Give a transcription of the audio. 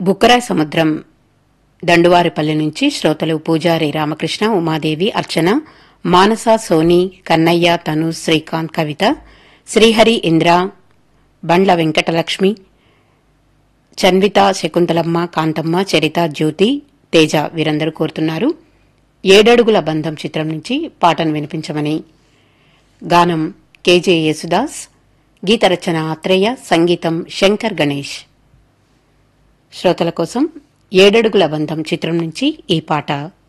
బుక్కరాయ సముద్రం దండువారిపల్లి నుంచి శ్రోతలు పూజారి రామకృష్ణ ఉమాదేవి అర్చన మానస సోని కన్నయ్య తను శ్రీకాంత్ కవిత శ్రీహరి ఇంద్ర బండ్ల వెంకటలక్ష్మి చన్విత శకుంతలమ్మ కాంతమ్మ చరిత జ్యోతి తేజ వీరందరూ కోరుతున్నారు ఏడడుగుల బంధం చిత్రం నుంచి పాటను వినిపించమని గానం కేజే యేసుదాస్ గీతరచన ఆత్రేయ సంగీతం శంకర్ గణేష్ శ్రోతల కోసం ఏడడుగుల బంధం చిత్రం నుంచి ఈ పాట